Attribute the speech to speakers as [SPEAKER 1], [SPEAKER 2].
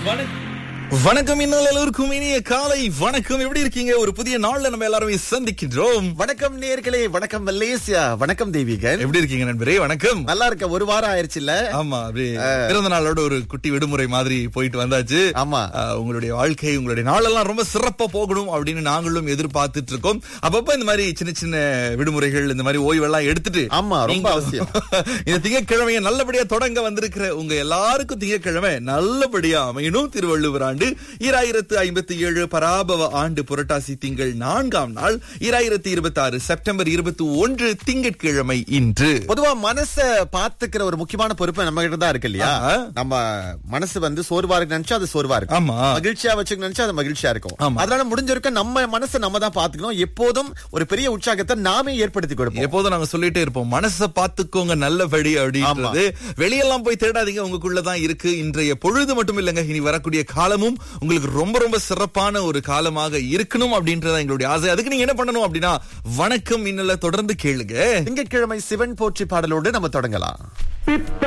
[SPEAKER 1] வணக்கம் இன்னும் எல்லோருக்கும் இனிய காலை வணக்கம் எப்படி இருக்கீங்க ஒரு புதிய நாள்ல நம்ம எல்லாருமே சந்திக்கின்றோம்
[SPEAKER 2] வணக்கம் நேர்களே வணக்கம் மலேசியா வணக்கம் தெய்வீகன்
[SPEAKER 1] எப்படி இருக்கீங்க நண்பரே வணக்கம்
[SPEAKER 2] நல்லா இருக்க ஒரு வாரம் ஆயிருச்சுல்ல
[SPEAKER 1] ஆமா அப்படி பிறந்த நாளோட ஒரு குட்டி விடுமுறை மாதிரி போயிட்டு வந்தாச்சு
[SPEAKER 2] ஆமா.
[SPEAKER 1] அஹ், உங்களுடைய வாழ்க்கை உங்களுடைய நாளெல்லாம் ரொம்ப சிறப்பா போகணும் அப்படின்னு நாங்களும் எதிர்பார்த்துட்டு இருக்கோம் அப்பப்ப இந்த மாதிரி சின்ன சின்ன விடுமுறைகள் இந்த மாதிரி ஓய்வெல்லாம் எடுத்துட்டு
[SPEAKER 2] ஆமா, ரொம்ப
[SPEAKER 1] நீங்க-
[SPEAKER 2] அவசியம்.
[SPEAKER 1] இந்த திங்கட்கிழமையை நல்லபடியா தொடங்க வந்திருக்கிற உங்க எல்லாருக்கும் திங்கட்கிழமை நல்லபடியா அமையணும் திருவள்ளுவர் ஆண்டு ஈராயிரத்து ஐம்பத்தி ஏழு பராபவ ஆண்டு புரட்டாசி திங்கள் நான்காம் நாள் ஈராயிரத்து இருபத்தி ஆறு செப்டம்பர் இருபத்தி ஒன்று திங்கட்கிழமை இன்று
[SPEAKER 2] பொதுவா மனச பாத்துக்கிற ஒரு முக்கியமான பொறுப்பு நம்ம கிட்ட தான் இருக்கு இல்லையா
[SPEAKER 1] ஆஹா.
[SPEAKER 2] நம்ம மனசு வந்து சோர்வா இருக்கு நினைச்சா அது சோர்வா இருக்கும்
[SPEAKER 1] ஆமா
[SPEAKER 2] மகிழ்ச்சியா வச்சுக்க நினைச்சா அது மகிழ்ச்சியா இருக்கும்
[SPEAKER 1] ஆமா.
[SPEAKER 2] அதனால முடிஞ்ச வரைக்கும் நம்ம மனசை நம்ம தான் பாத்துக்கணும் எப்போதும் ஒரு பெரிய உற்சாகத்தை நாமே ஏற்படுத்தி கொடுப்போம்
[SPEAKER 1] எப்போதும் நாங்க சொல்லிட்டே இருப்போம் மனச பாத்துக்கோங்க நல்லபடி அப்படின்றது வெளியெல்லாம் போய் தேடாதீங்க உங்களுக்குள்ளதான் இருக்கு இன்றைய பொழுது மட்டும் இல்லைங்க இனி வரக்கூடிய காலமும் உங்களுக்கு ரொம்ப ரொம்ப சிறப்பான ஒரு காலமாக இருக்கணும் அப்படின்றத எங்களுடைய ஆசை அதுக்கு நீங்க என்ன பண்ணணும் அப்படின்னா வணக்கம் இன்னல தொடர்ந்து கேளுங்க
[SPEAKER 2] திங்கட்கிழமை சிவன் போற்றி பாடலோடு நம்ம தொடங்கலாம்